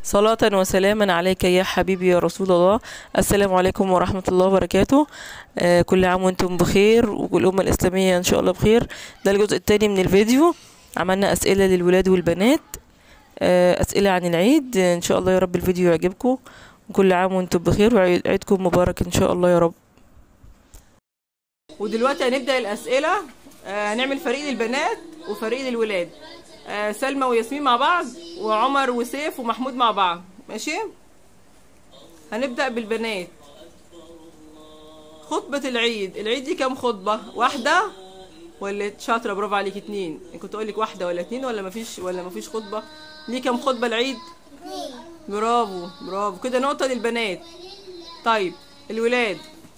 صلاة وسلاما عليك يا حبيبي يا رسول الله السلام عليكم ورحمة الله وبركاته آه كل عام وانتم بخير والأمة الإسلامية إن شاء الله بخير ده الجزء التاني من الفيديو عملنا أسئلة للولاد والبنات آه أسئلة عن العيد إن شاء الله يا رب الفيديو يعجبكم وكل عام وانتم بخير وعيدكم مبارك إن شاء الله يا رب ودلوقتي هنبدأ الأسئلة آه هنعمل فريق للبنات وفريق للولاد آه سلمى وياسمين مع بعض وعمر وسيف ومحمود مع بعض ماشي هنبدأ بالبنات خطبة العيد العيد دي كام خطبة واحدة ولا شاطرة برافو عليك اتنين كنت اقول لك واحدة ولا اتنين ولا مفيش ولا مفيش خطبة ليه كام خطبة العيد برافو برافو كده نقطة للبنات طيب الولاد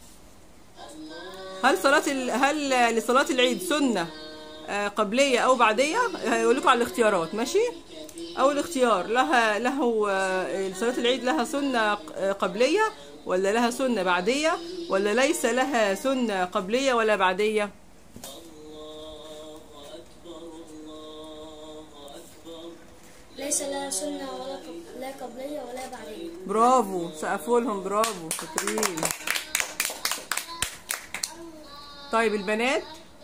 هل صلاة ال... هل لصلاة العيد سنة آه قبلية أو بعدية هيقول لكم على الاختيارات ماشي أول اختيار لها له آه صلاة العيد لها سنة قبلية ولا لها سنة بعدية ولا ليس لها سنة قبلية ولا بعدية ليس لها سنة ولا قب- لا قبلية ولا بعدية برافو سقفوا لهم برافو شاطرين طيب البنات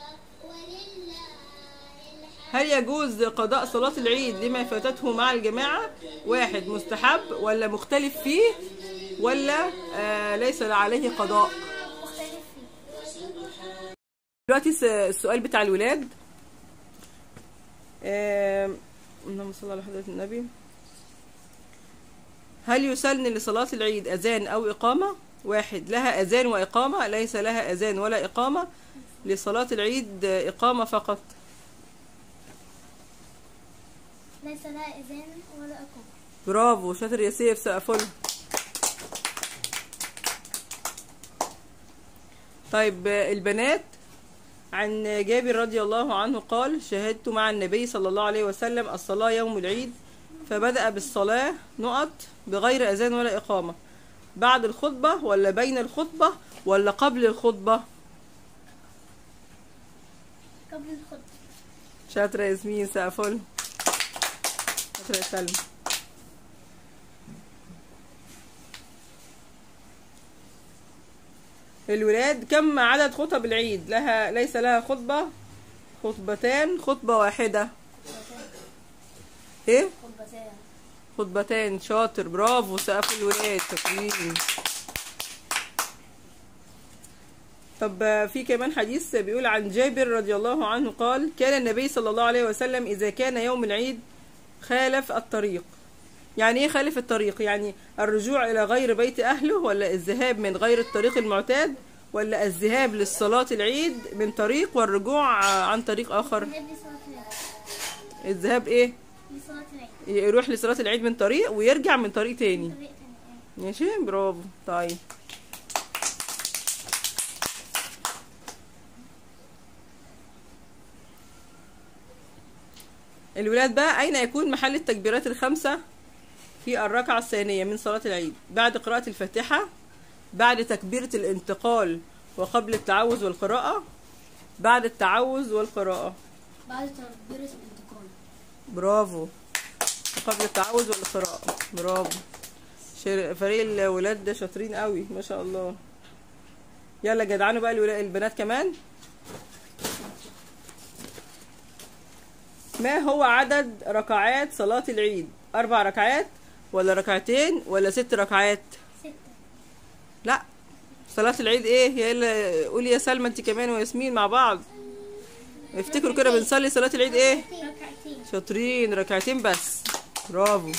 هل يجوز قضاء صلاة العيد لما فاتته مع الجماعة واحد مستحب ولا مختلف فيه ولا آه ليس عليه قضاء مختلف فيه دلوقتي س- السؤال بتاع الولاد آم، اللهم صل على حضرة النبي هل يسن لصلاة العيد أذان أو إقامة واحد لها أذان وإقامة ليس لها أذان ولا إقامة لصلاة العيد إقامة فقط ليس لها إذان ولا إقامة برافو شاطر يا سيف سقفل طيب آه، البنات عن جابر رضي الله عنه قال شهدت مع النبي صلى الله عليه وسلم الصلاة يوم العيد فبدأ بالصلاة نقط بغير أذان ولا إقامة بعد الخطبة ولا بين الخطبة ولا قبل الخطبة قبل الخطبة شاطرة ياسمين سقفل شاطرة يا سلمى الولاد كم عدد خطب العيد لها ليس لها خطبة خطبتان خطبة واحدة ايه خطبتان خطبتان شاطر برافو سقف الولاد شاطرين طب آه، في كمان حديث بيقول عن جابر رضي الله عنه قال كان النبي صلى الله عليه وسلم إذا كان يوم العيد خالف الطريق يعني ايه خالف الطريق يعني الرجوع إلى غير بيت أهله ولا الذهاب من غير الطريق المعتاد ولا الذهاب للصلاة العيد من طريق والرجوع آه، عن طريق آخر نحب صلاة العيد الذهاب ايه لصلاة العيد يروح لصلاة العيد من طريق ويرجع من طريق تاني طريق تاني ماشي برافو طيب الولاد بقى أين يكون محل التكبيرات الخمسة في الركعة الثانية من صلاة العيد بعد قراءة الفاتحة بعد تكبيرة الانتقال وقبل التعوذ والقراءة بعد التعوذ والقراءة بعد تكبيرة الانتقال برافو قبل التعوذ والقراءة برافو شر- فريق الولاد ده شاطرين قوي ما شاء الله يلا جدعانوا بقى الولا- البنات كمان ما هو عدد ركعات صلاة العيد أربع ركعات ولا ركعتين ولا ست ركعات ستة لا صلاة العيد ايه يا الا قولي يا سلمى انت كمان وياسمين مع بعض افتكروا كده بنصلي صلاة العيد ايه ركعتين شاطرين ركعتين بس برافو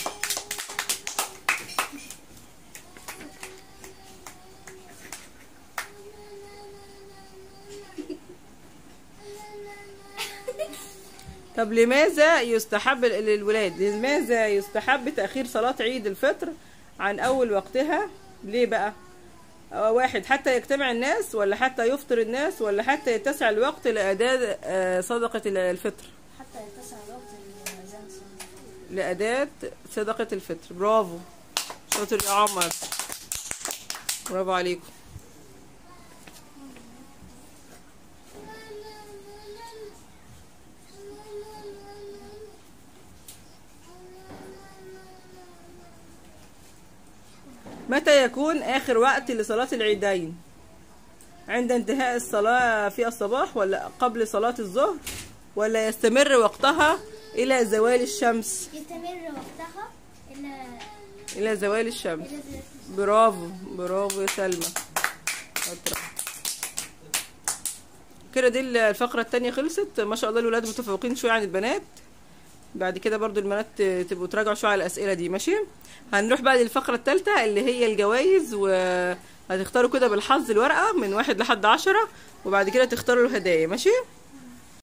طب لماذا يستحب للولاد لماذا يستحب تأخير صلاة عيد الفطر عن أول وقتها ليه بقى آه، واحد حتى يجتمع الناس ولا حتى يفطر الناس ولا حتى يتسع الوقت لأداء آه، صدقة الفطر حتى يتسع الوقت لأذان الصلاة لأداة صدقة الفطر برافو شاطر يا عمر برافو عليكم متى يكون آخر وقت لصلاة العيدين عند انتهاء الصلاة في الصباح ولا قبل صلاة الظهر ولا يستمر وقتها إلى زوال الشمس يستمر وقتها إلى إلى زوال الشمس إلى برافو برافو يا سلمى شاطرة. كده دي الفقرة التانية خلصت ما شاء الله الولاد متفوقين شوية عن البنات بعد كده برضو البنات تبقوا تراجعوا شوية على الأسئلة دي ماشي هنروح بقى للفقرة التالتة اللي هي الجوائز وهتختاروا كده بالحظ الورقة من واحد لحد عشرة وبعد كده تختاروا الهدايا ماشي